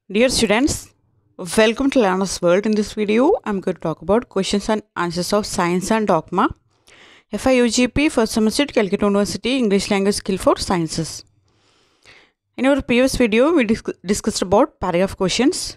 Dear students, welcome to Learner's World. In this video, I'm going to talk about questions and answers of Science and Dogma. FIUGP First Semester Calcutta University English Language Skill for Sciences. In our previous video, we dis- discussed about paragraph questions.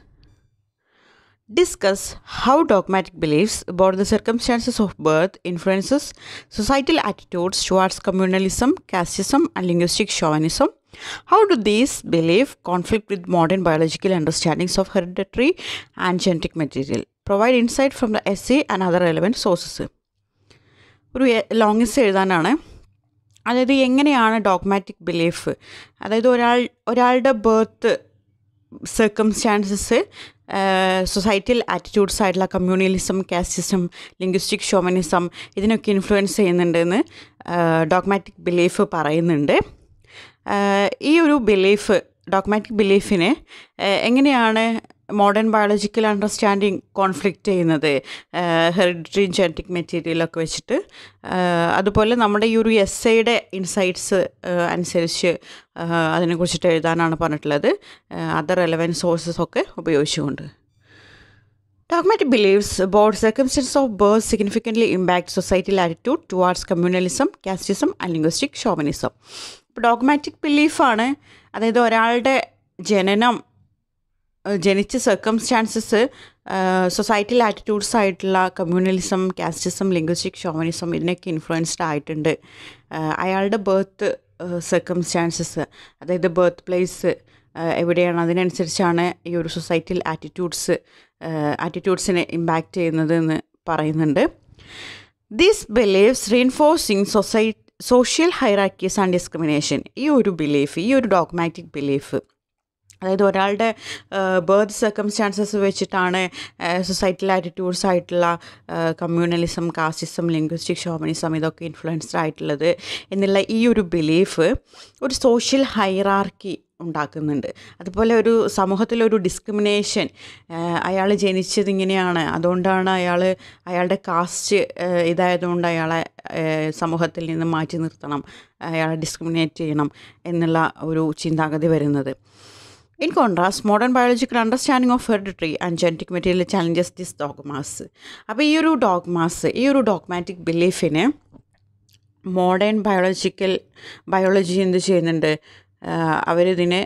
Discuss how dogmatic beliefs about the circumstances of birth influences societal attitudes towards communalism, casteism, and linguistic chauvinism. How do these beliefs conflict with modern biological understandings of hereditary and genetic material? Provide insight from the essay and other relevant sources. ഒരു long essay എഴുതാനാണ് അതായത് എങ്ങനെയാണ് dogmatic belief അതായത് ഒരാൾ ഒരാളുടെ birth circumstances societal attitudes ആയിട്ടുള്ള communalism casteism linguistic chauvinism ഇതിനൊക്കെ influence ചെയ്യുന്നുണ്ടെന്ന് ഡോഗ്മാറ്റിക് ബിലീഫ് പറയുന്നുണ്ട് ഈ ഒരു ബിലീഫ് ഡോഗ്മാറ്റിക് ബിലീഫിനെ എങ്ങനെയാണ് മോഡേൺ ബയോളജിക്കൽ അണ്ടർസ്റ്റാൻഡിങ് കോൺഫ്ലിക്റ്റ് ചെയ്യുന്നത് ഹെറിഡിറ്ററി ജനറ്റിക് മെറ്റീരിയലൊക്കെ വെച്ചിട്ട് അതുപോലെ നമ്മുടെ ഈ ഒരു എസ് ഐയുടെ ഇൻസൈറ്റ്സ് അനുസരിച്ച് അതിനെക്കുറിച്ചിട്ട് എഴുതാനാണ് പറഞ്ഞിട്ടുള്ളത് അതർ റെലവൻറ്റ് സോഴ്സസ് ഒക്കെ ഉപയോഗിച്ചുകൊണ്ട് Dogmatic beliefs about circumstances of birth significantly impact societal attitude towards communalism, casteism, and linguistic chauvinism. ഇപ്പോൾ ഡോഗ്മാറ്റിക് ബിലീഫാണ് അതായത് ഒരാളുടെ ജനനം ജനിച്ച സർക്കംസ്റ്റാൻസസ് സൊസൈറ്റിയിൽ ആറ്റിറ്റ്യൂഡ്സ് ആയിട്ടുള്ള കമ്മ്യൂണലിസം കാസ്റ്റിസം ലിംഗ്വിസ്റ്റിക് ഷോവനിസം ഇതിനൊക്കെ ഇൻഫ്ലുവൻസ്ഡ് ആയിട്ടുണ്ട് അയാളുടെ ബർത്ത് സർക്കംസ്റ്റാൻസസ് അതായത് ബർത്ത് പ്ലേസ് എവിടെയാണ് അതിനനുസരിച്ചാണ് ഈ ഒരു സൊസൈറ്റിയിൽ ആറ്റിറ്റ്യൂഡ്സ് ആറ്റിറ്റ്യൂഡ്സിനെ ഇമ്പാക്റ്റ് ചെയ്യുന്നത് എന്ന് പറയുന്നുണ്ട് these believes reinforcing society social hierarchies and discrimination ഈ ഒരു ബിലീഫ് ഈ ഒരു ഡോഗ്മാറ്റിക് ബിലീഫ് അതായത് ഒരാളുടെ ബർത്ത് സർക്കംസ്റ്റാൻസസ് വെച്ചിട്ടാണ് സൊസൈറ്റിയിൽ ആറ്റിറ്റ്യൂഡ്സ് ആയിട്ടുള്ള കമ്മ്യൂണലിസം കാസ്റ്റിസം ലിംഗ്വിസ്റ്റിക് ഷോമനിസം ഇതൊക്കെ ഇൻഫ്ലുവൻസ്ഡ് ആയിട്ടുള്ളത് എന്നുള്ള ഈ ഒരു ബിലീഫ് ഒരു സോഷ്യൽ ഹൈറാർക്കി ഉണ്ടാക്കുന്നുണ്ട് അതുപോലെ ഒരു സമൂഹത്തിലൊരു ഡിസ്ക്രിമിനേഷൻ അയാൾ ജനിച്ചത് ഇങ്ങനെയാണ് അതുകൊണ്ടാണ് അയാൾ അയാളുടെ കാസ്റ്റ് ഇതായതുകൊണ്ട് അയാളെ സമൂഹത്തിൽ നിന്ന് മാറ്റി നിർത്തണം അയാളെ ഡിസ്ക്രിമിനേറ്റ് ചെയ്യണം എന്നുള്ള ഒരു ചിന്താഗതി വരുന്നത് in contrast modern biological understanding of hereditary and genetic material challenges this dogmas അപ്പോൾ ഈ ഒരു ഡോഗ്മാസ് ഈ ഒരു ഡോഗ്മാറ്റിക് ബിലീഫിന് മോഡേൺ ബയോളജിക്കൽ ബയോളജി എന്ത് ചെയ്യുന്നുണ്ട് അവരിതിനെ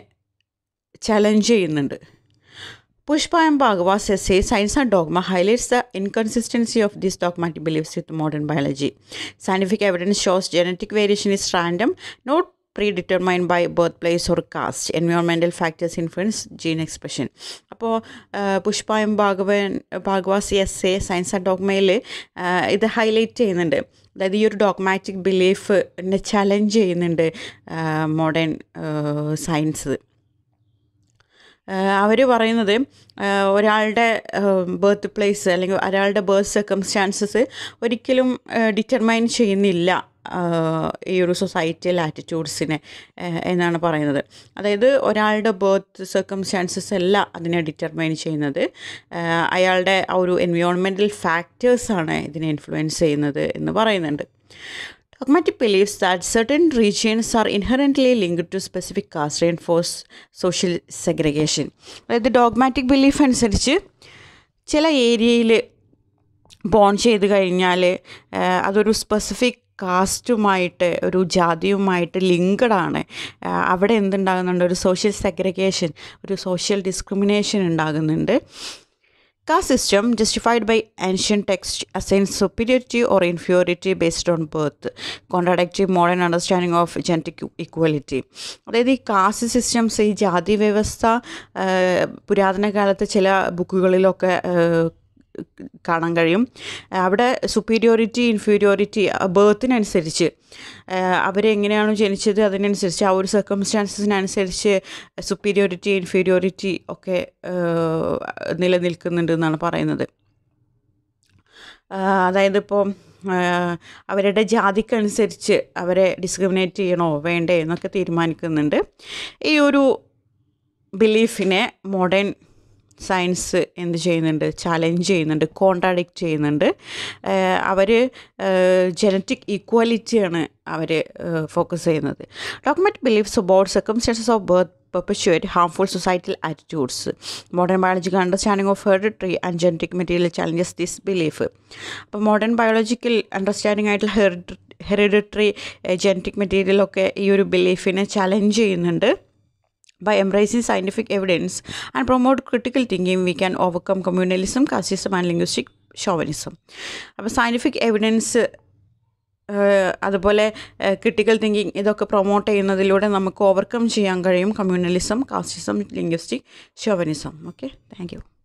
ചലഞ്ച് ചെയ്യുന്നുണ്ട് Pushpa and Bhagava's essay, Science and Dogma, highlights the inconsistency of these dogmatic beliefs with modern biology. Scientific evidence shows genetic variation is random, not predetermined by birthplace or caste. Environmental factors influence gene expression. അപ്പോൾ Pushpa M ഭാഗവൻ Bhargava's essay science and ഡോഗ്മയിൽ ഇത് highlight ചെയ്യുന്നുണ്ട് അതായത് ഈ ഒരു dogmatic ബിലീഫിനെ challenge ചെയ്യുന്നുണ്ട് മോഡേൺ സയൻസ് അവർ പറയുന്നത് ഒരാളുടെ ബർത്ത് പ്ലേസ് അല്ലെങ്കിൽ ഒരാളുടെ ബർത്ത് സർക്കംസ്റ്റാൻസസ് ഒരിക്കലും ഡിറ്റർമൈൻ ചെയ്യുന്നില്ല ഈ ഒരു സൊസൈറ്റിയൽ ആറ്റിറ്റ്യൂഡ്സിനെ എന്നാണ് പറയുന്നത് അതായത് ഒരാളുടെ ബർത്ത് സർക്കംസ്റ്റാൻസസ് അല്ല അതിനെ ഡിറ്റർമൈൻ ചെയ്യുന്നത് അയാളുടെ ആ ഒരു എൻവയോൺമെൻറ്റൽ ഫാക്ടേഴ്സാണ് ഇതിനെ ഇൻഫ്ലുവൻസ് ചെയ്യുന്നത് എന്ന് പറയുന്നുണ്ട് Dogmatic believes that certain regions are inherently linked to specific caste reinforce social segregation. അതായത് ഡോഗ്മാറ്റിക് ബിലീഫ് അനുസരിച്ച് ചില ഏരിയയിൽ ബോൺ ചെയ്ത് കഴിഞ്ഞാൽ അതൊരു സ്പെസിഫിക് കാസ്റ്റുമായിട്ട് ഒരു ജാതിയുമായിട്ട് ലിങ്ക്ഡ് ആണ് അവിടെ എന്തുണ്ടാകുന്നുണ്ട് ഒരു സോഷ്യൽ സെഗ്രിഗേഷൻ ഒരു സോഷ്യൽ ഡിസ്ക്രിമിനേഷൻ ഉണ്ടാകുന്നുണ്ട് Caste system justified by ancient text assigns superiority or inferiority based on birth, contradicting modern understanding of genetic equality. അതായത് ഈ കാസ്റ്റ് സിസ്റ്റംസ് ഈ ജാതി വ്യവസ്ഥ പുരാതന കാലത്ത് ചില ബുക്കുകളിലൊക്കെ കാണാൻ കഴിയും അവിടെ സുപ്പീരിയോറിറ്റി ഇൻഫീരിയോറിറ്റി ബേർത്തിനനുസരിച്ച് അവരെങ്ങനെയാണോ ജനിച്ചത് അതിനനുസരിച്ച് ആ ഒരു സർക്കംസ്റ്റാൻസസിനനുസരിച്ച് സുപ്പീരിയോറിറ്റി ഇൻഫീരിയോറിറ്റി ഒക്കെ നിലനിൽക്കുന്നുണ്ട് എന്നാണ് പറയുന്നത് അതായത് ഇപ്പോൾ അവരുടെ ജാതിക്കനുസരിച്ച് അവരെ ഡിസ്ക്രിമിനേറ്റ് ചെയ്യണോ വേണ്ടേ എന്നൊക്കെ തീരുമാനിക്കുന്നുണ്ട് ഈ ഒരു ബിലീഫിനെ മോഡേൺ സയൻസ് എന്ത് ചെയ്യുന്നുണ്ട് ചലഞ്ച് ചെയ്യുന്നുണ്ട് കോൺട്രാഡിക്റ്റ് ചെയ്യുന്നുണ്ട് അവർ ജനറ്റിക് ഈക്വാലിറ്റിയാണ് അവർ ഫോക്കസ് ചെയ്യുന്നത് document believes about circumstances of birth perpetuate harmful societal attitudes. Modern biological understanding of hereditary and genetic material challenges this belief. അപ്പോൾ മോഡേൺ ബയോളജിക്കൽ അണ്ടർസ്റ്റാൻഡിംഗ് ആയിട്ടുള്ള ഹെറിഡി ഹെറിഡിറ്ററി ജനറ്റിക് മെറ്റീരിയൽ ഒക്കെ ഈ ഒരു ബിലീഫിനെ ചലഞ്ച് ചെയ്യുന്നുണ്ട് by embracing scientific evidence and promote critical thinking we can overcome communalism casteism and linguistic chauvinism അപ്പോൾ scientific evidence അതുപോലെ critical thinking ഇതൊക്കെ പ്രൊമോട്ട് ചെയ്യുന്നതിലൂടെ നമുക്ക് ഓവർകം ചെയ്യാൻ കഴിയും communalism casteism linguistic chauvinism okay thank U